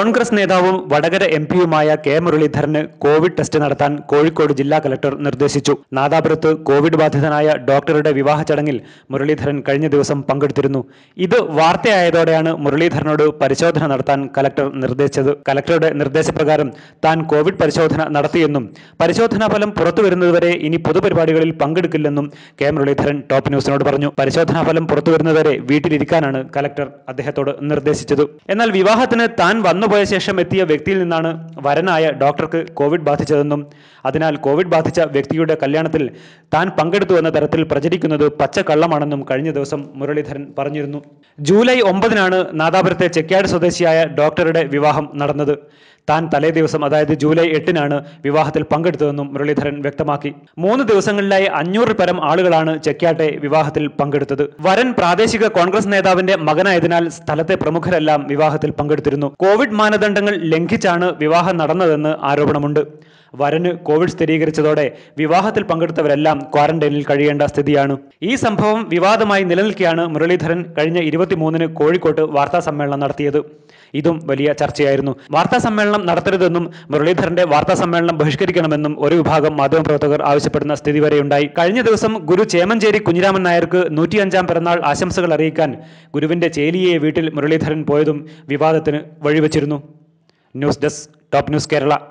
കോൺഗ്രസ് നേതാവും വടകര എം പിയുമായ കെ മുരളീധരന് കോവിഡ് ടെസ്റ്റ് നടത്താൻ കോഴിക്കോട് ജില്ലാ കലക്ടർ നിർദ്ദേശിച്ചു നാദാപുരത്ത് കോവിഡ് ബാധിതനായ ഡോക്ടറുടെ വിവാഹ ചടങ്ങിൽ മുരളീധരൻ കഴിഞ്ഞ ദിവസം പങ്കെടുത്തിരുന്നു ഇത് വാർത്തയായതോടെയാണ് മുരളീധരനോട് പരിശോധന നടത്താൻ കലക്ടർ നിർദ്ദേശിച്ചത് കലക്ടറുടെ നിർദ്ദേശപ്രകാരം താൻ കോവിഡ് പരിശോധന നടത്തിയെന്നും പരിശോധനാ ഫലം പുറത്തുവരുന്നതുവരെ ഇനി പൊതുപരിപാടികളിൽ പങ്കെടുക്കില്ലെന്നും കെ മുരളീധരൻ ടോപ്പ് ന്യൂസിനോട് പറഞ്ഞു പരിശോധനാ ഫലം പുറത്തുവരുന്നതുവരെ വീട്ടിലിരിക്കാനാണ് കലക്ടർ അദ്ദേഹത്തോട് നിർദ്ദേശിച്ചത് എന്നാൽ വിവാഹത്തിന് താൻ വന്നുപോയ ശേഷം എത്തിയ വ്യക്തിയിൽ നിന്നാണ് വരനായ ഡോക്ടർക്ക് കോവിഡ് ബാധിച്ചതെന്നും അതിനാൽ കോവിഡ് ബാധിച്ച വ്യക്തിയുടെ കല്യാണത്തിൽ താൻ പങ്കെടുത്തു എന്ന തരത്തിൽ പ്രചരിക്കുന്നത് പച്ചക്കള്ളമാണെന്നും കഴിഞ്ഞ ദിവസം മുരളീധരൻ പറഞ്ഞിരുന്നു ജൂലൈ ഒമ്പതിനാണ് നാദാപുരത്തെ ചെക്യാട് സ്വദേശിയായ ഡോക്ടറുടെ വിവാഹം നടന്നത് താൻ തലേ ദിവസം അതായത് ജൂലൈ എട്ടിനാണ് വിവാഹത്തിൽ പങ്കെടുത്തതെന്നും മുരളീധരൻ വ്യക്തമാക്കി മൂന്ന് ദിവസങ്ങളിലായി അഞ്ഞൂറിൽ പരം ആളുകളാണ് ചെക്യാട്ടെ വിവാഹത്തിൽ പങ്കെടുത്തത് വരൻ പ്രാദേശിക കോൺഗ്രസ് നേതാവിന്റെ മകനായതിനാൽ സ്ഥലത്തെ പ്രമുഖരെല്ലാം വിവാഹത്തിൽ പങ്കെടുത്തിരുന്നു കോവിഡ് മാനദണ്ഡങ്ങൾ ലംഘിച്ചാണ് വിവാഹം നടന്നതെന്ന് ആരോപണമുണ്ട് വരന് കോവിഡ് സ്ഥിരീകരിച്ചതോടെ വിവാഹത്തിൽ പങ്കെടുത്തവരെല്ലാം ക്വാറന്റൈനിൽ കഴിയേണ്ട സ്ഥിതിയാണ് ഈ സംഭവം വിവാദമായി നിലനിൽക്കെയാണ് മുരളീധരൻ കഴിഞ്ഞ ഇരുപത്തിമൂന്നിന് കോഴിക്കോട്ട് വാർത്താ സമ്മേളനം നടത്തിയത് ഇതും വലിയ ചർച്ചയായിരുന്നു വാർത്താ സമ്മേളനം നടത്തരുതെന്നും മുരളീധരന്റെ വാർത്താ സമ്മേളനം ബഹിഷ്കരിക്കണമെന്നും ഒരു വിഭാഗം മാധ്യമപ്രവർത്തകർ ആവശ്യപ്പെടുന്ന സ്ഥിതി വരെയുണ്ടായി കഴിഞ്ഞ ദിവസം ഗുരു ചേമഞ്ചേരി കുഞ്ഞിരാമൻ നായർക്ക് നൂറ്റിയഞ്ചാം പിറന്നാൾ ആശംസകൾ അറിയിക്കാൻ ഗുരുവിന്റെ ചേലിയെ വീട്ടിൽ മുരളീധരൻ പോയതും വിവാദത്തിന് വഴിവെച്ചിരുന്നു news desk top news Kerala